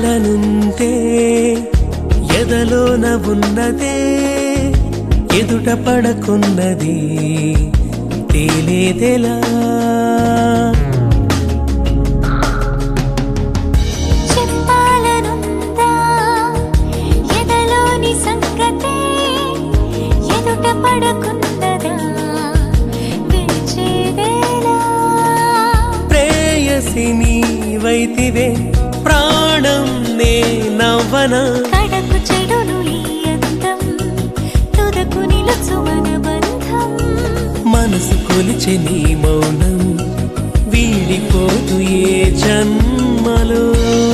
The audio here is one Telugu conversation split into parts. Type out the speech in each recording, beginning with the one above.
చెప్పాలనుంటే ఎదలోన ఉన్నదే ఎదుట పడకున్నది తేలేదెలా చెప్పాలనుందా ఎదలోని సంగతే ఎదుట పడకున్నదా విడిచేదేలా ప్రేయసి నీవైతివే ప్రాణం నే నవ్వన కడకు చెడును ఈ అందం తుదకు నిలుచువన బంధం మనసు కొలిచె నీ మౌనం వీడిపోదు ఏ జన్మలో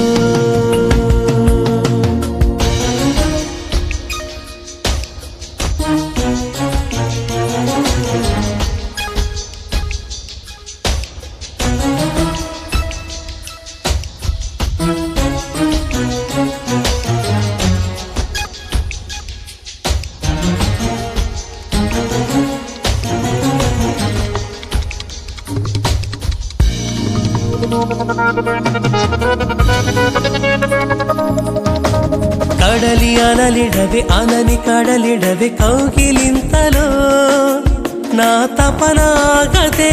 కడలి అనలిడవే అనని కడలిడవే కౌగిలింతలో నా తపనాగదే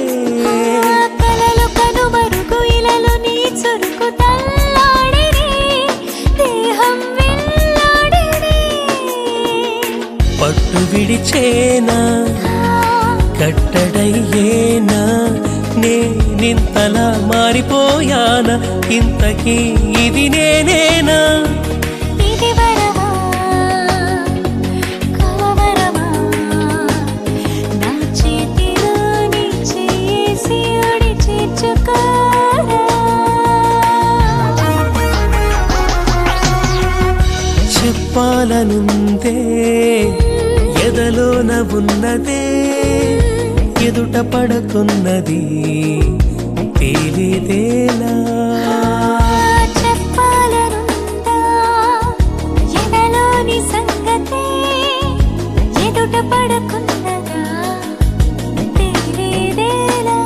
కలలు కనుమరుగు ఇలలు నీ చురుకు తల్లాడిని దేహం వెళ్ళాడిని పట్టు విడిచేనా కట్టడయ్యేనా నేనింతలా మారిపోయానా ఇంతకీ ఇది నేనేనా ఇది వరమా కలవరమా నా చేతిలో నీ చేసి ఒడి చేర్చుకోరా చెప్పాలనుందే ఎదలోన ఉన్నదే ఎదుట పడకున్నది తేలిదేలా చెప్పాలనుందా ఎదలోని సంగతే ఎదుట పడకున్నదా తెలియదేలా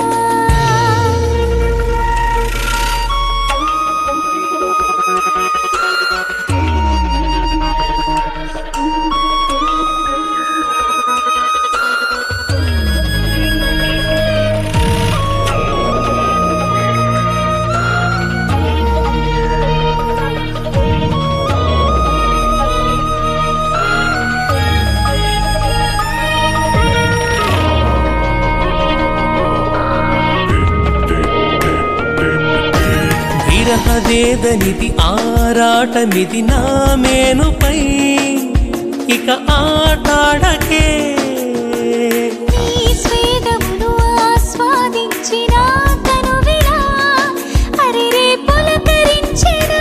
విరహవేదనిది ఆరాటమిది నా మేనుపై ఇక ఆటాడకే నీ స్వేదమును ఆస్వాదించిన తనువిలా అరెరే పులకరించెనా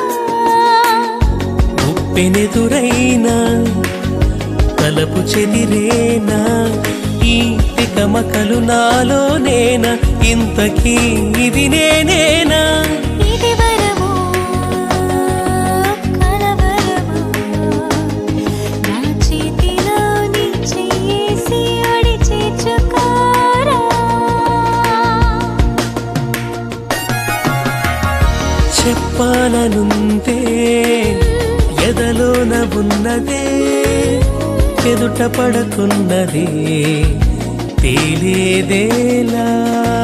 ఉప్పెనెదురైనా తలపు చెదిరేనా ఈ తికమకలు నాలోనేనా ఇంతకీ ఇది నేనేనా ఇది వరమో కలవరమో నా చేతిలో నీ చేసి ఒడి చేర్చుకోరా చెప్పాలనుంటే ఎదలోన ఉన్నదే ఎదుట పడకున్నది తేలేదేలా